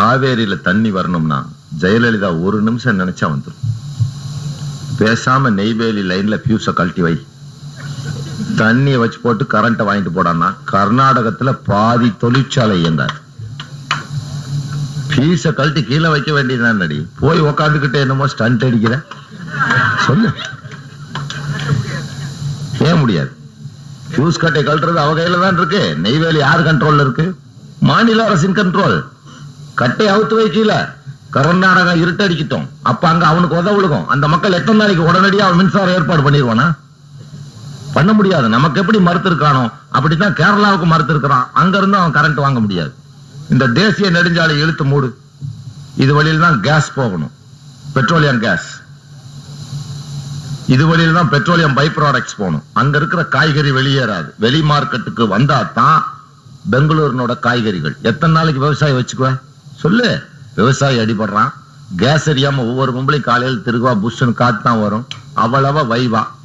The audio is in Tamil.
காவேரியில தண்ணி வரணும்னா ஜெயலலிதா ஒரு நிமிஷம் நினைச்சா வந்துடும் பேசாம நெய்வேலி லைன்ல பியூஸ கழட்டி வை தண்ணியை வச்சு போட்டு கரண்ட்டை வாங்கிட்டு போடான்னா கர்நாடகத்துல பாதி தொழிற்சாலை இயந்தார் பீஸ கழட்டி கீழே வைக்க வேண்டியதுதான் நடி போய் உக்காந்துக்கிட்டு என்னமோ ஸ்டண்ட் அடிக்கிற சொல்லு ஏன் முடியாது ஃபியூஸ் கட்டை கழட்டுறது அவ கையில தான் இருக்கு நெய்வேலி யார் கண்ட்ரோல்ல இருக்கு மாநில அரசின் கண்ட்ரோல் கட்டை அவுத்து வை கீழே கர்நாடகா இருட்டடிக்கிட்டோம் அப்ப அங்க அவனுக்கு உதவ விழுகும் அந்த மக்கள் எத்தனை நாளைக்கு உடனடியா அவன் மின்சாரம் ஏற்பாடு பண்ணிடுவானா பண்ண முடியாது நமக்கு எப்படி மறுத்திருக்கானோ அப்படித்தான் கேரளாவுக்கு மறுத்திருக்கிறான் அங்க இருந்து அவன் கரண்ட் வாங்க முடியாது இந்த தேசிய நெடுஞ்சாலை இழுத்து மூடு இது வழியில் தான் கேஸ் போகணும் பெட்ரோலியம் கேஸ் இது வழியில் தான் பெட்ரோலியம் பை ப்ராடக்ட்ஸ் போகணும் அங்க இருக்கிற காய்கறி வெளியேறாது வெளி மார்க்கெட்டுக்கு வந்தா தான் பெங்களூரினோட காய்கறிகள் எத்தனை நாளைக்கு விவசாயி வச்சுக்குவ சொல்லு விவசாயி அடிபடுறான் கேஸ் எரியாம ஒவ்வொரு பொம்பளையும் காலையில் திருகுவா புஷ்னு காத்து தான் வரும் அவ்வளவா வைவா